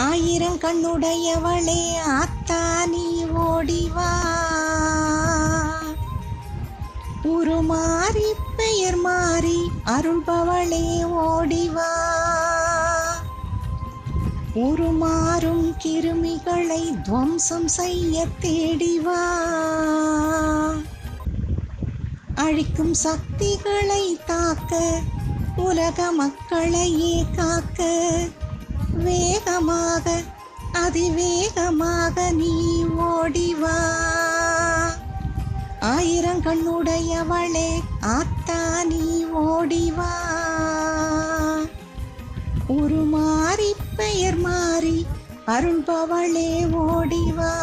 ஆயிரம் கண்ணுடையவளே ஆத்தா நீ ஓடிவா உருமாறி பெயர் மாறி அருள்பவளே ஓடிவா உருமாறும் கிருமிகளை துவம்சம் செய்ய தேடிவா அழிக்கும் சக்திகளை தாக்க உலக மக்களையே காக்க வேகமாக அதிவேகமாக நீ ஓடிவா ஆயிரம் கண்ணுடையவளே ஆத்தா நீ ஓடிவா உருமாறி பெயர் மாறி அருள்பவளே ஓடிவா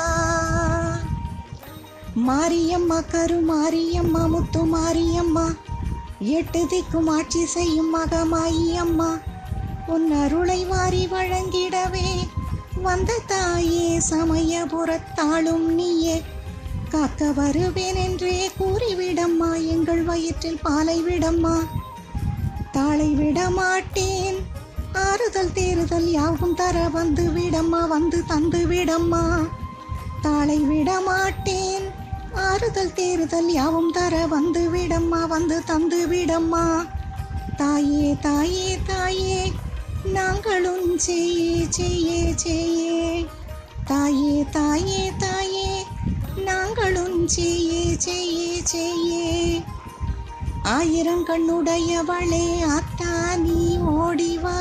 மாரியம்மா கருமாரியம்மா முத்து மாரியம்மா எட்டு திக்கும் ஆட்சி செய்யும் மகமாயி உன் அருளை வாரி வழங்கிடவே வந்த தாயே சமயபுரத்தாளும் நீயே காக்க வருவேன் என்றே கூறிவிடம்மா எங்கள் வயிற்றில் பாலை விடம்மா தாளை விட மாட்டேன் ஆறுதல் தேறுதல் யாவும் தர வந்து விடம்மா வந்து தந்து விடம்மா தாளை விட மாட்டேன் ஆறுதல் தேறுதல் யாவும் தர வந்து விடம்மா வந்து தந்து விடம்மா தாயே தாயே தாயே நாங்களும் செய்யே செய்யே செய்யே தாயே தாயே தாயே நாங்களும் செய்யே செய்யே செய்யே ஆயிரம் கண்ணுடையவளே அத்தா நீ ஓடிவா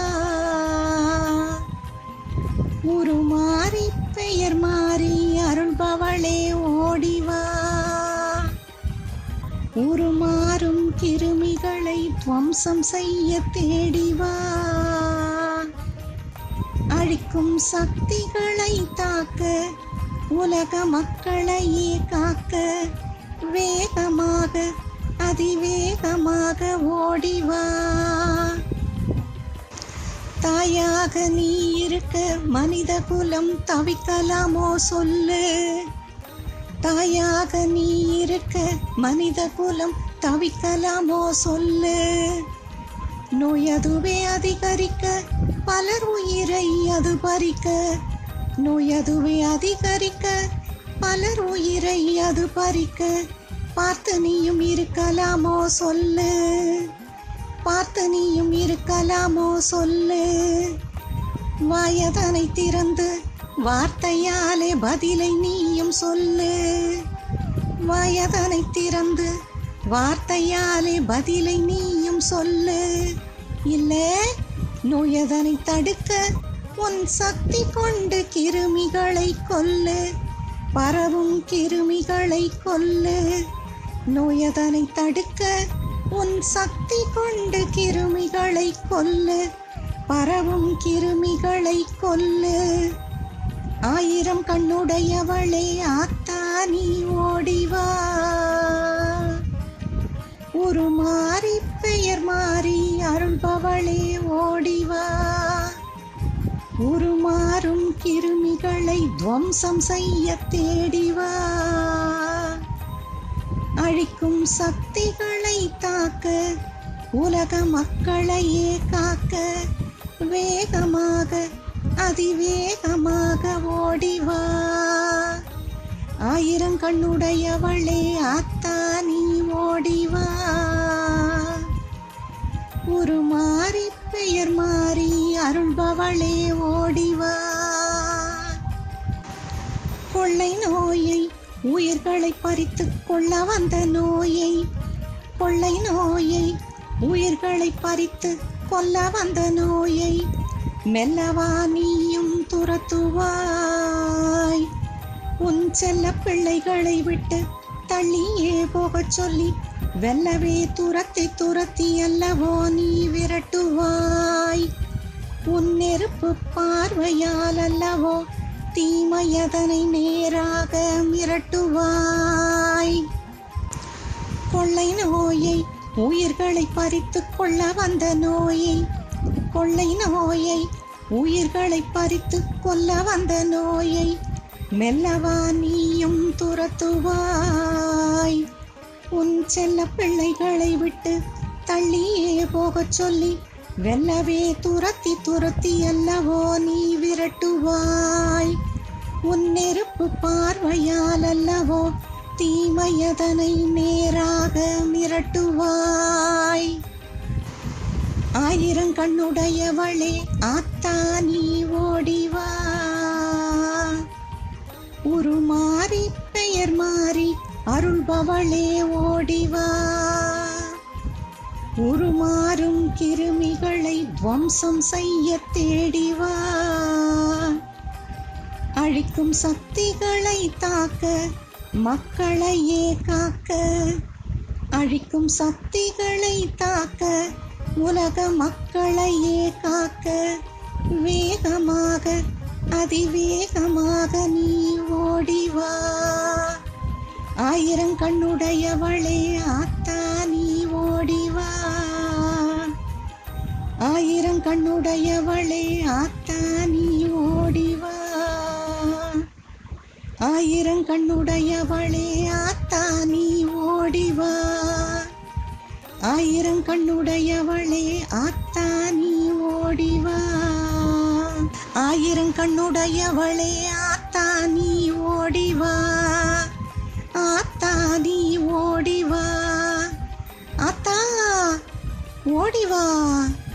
உருமாறி பெயர் மாறி அருள்பவளே ஓடிவா உருமாறும் கிருமிகளை துவம்சம் செய்ய தேடிவா அழிக்கும் சக்திகளை தாக்க உலக மக்களையே காக்க வேகமாக அதிவேகமாக ஓடிவா தாயாக நீ இருக்க மனித குலம் தவிக்கலாமோ சொல்லு தாயாக நீ இருக்க மனித குலம் தவிக்கலாமோ சொல்லு நோய் அதுவே அதிகரிக்க பலர் உயிரை அது பறிக்க நோய் அதுவே அதிகரிக்க பலர் உயிரை அது பறிக்க பார்த்து நீயும் இருக்கலாமோ சொல்லு பார்த்து நீயும் இருக்கலாமோ சொல்லு வாயதனை திறந்து வார்த்தையாலே பதிலை நீயும் சொல்லு வாயதனை திறந்து வார்த்தையாலே பதிலை நீயும் சொல்லு இல்ல நோயதனை தடுக்க உன் சக்தி கொண்டு கிருமிகளை கொல்லு பரவும் கிருமிகளை கொல்லு நோயதனை தடுக்க உன் சக்தி கொண்டு கிருமிகளை கொல்லு பரவும் கிருமிகளை கொல்லு ஆயிரம் கண்ணுடையவளே ஆத்தா நீ ஓடிவா ஒரு மாறி பெயர் மாறி அருள்பவளே ஓடிவா உருமாறும் கிருமிகளை துவம்சம் செய்ய தேடிவா அழிக்கும் சக்திகளை தாக்க உலக மக்களையே காக்க வேகமாக அதிவேகமாக ஓடிவா ஆயிரம் கண்ணுடையவளே ஆத்தா நீ ஓடிவா ஒரு மாறி பெயர் மாறி அருள்பவளே ஓடிவா கொள்ளை நோயை உயிர்களை பறித்து கொள்ள வந்த நோயை கொள்ளை நோயை உயிர்களை பறித்து கொல்ல வந்த நோயை மெல்லவா நீயும் துரத்துவாய் உன் செல்ல பிள்ளைகளை விட்டு தள்ளியே போகச் சொல்லி வெல்லவே துரத்தி துரத்தி அல்லவோ நீ விரட்டுவாய் உன் நெருப்பு பார்வையால் அல்லவோ தீமையதனை நேராக மிரட்டுவாய் கொள்ளை நோயை உயிர்களை பறித்து கொள்ள வந்த நோயை கொள்ளை நோயை உயிர்களை பறித்து கொல்ல வந்த நோயை மெல்லவா நீயும் துரத்துவாய் உன் செல்ல பிள்ளைகளை விட்டு தள்ளியே போகச் சொல்லி வெல்லவே துரத்தி துரத்தி அல்லவோ நீ விரட்டு விரட்டுவாய் உன் நெருப்பு பார்வையால் அல்லவோ தீமையதனை நேராக மிரட்டுவாய் ஆயிரம் கண்ணுடையவளே ஆத்தா நீ ஓடிவா உருமாறி பெயர் மாறி அருள்பவளே ஓடிவா உருமாறும் கிருமிகளை துவம்சம் செய்ய தேடிவா அழிக்கும் சக்திகளை தாக்க மக்களையே காக்க அழிக்கும் சக்திகளை தாக்க உலக மக்களையே காக்க வேகமாக அதிவேகமாக நீ ஓடிவா ஆயிரம் கண்ணுடையவளே ஆத்தா நீ ஓடிவா ஆயிரம் கண்ணுடையவளே ஆத்தா நீ ஓடிவா ஆயிரம் கண்ணுடையவளே ஆத்தா நீ ஓடிவா ஆயிரம் கண்ணுடையவளே ஆத்தா நீ ஓடிவா ஆயிரம் கண்ணுடையவளே ஆத்தா நீ ஓடிவா ஆத்தா நீ ஓடிவா ஆத்தா ஓடிவா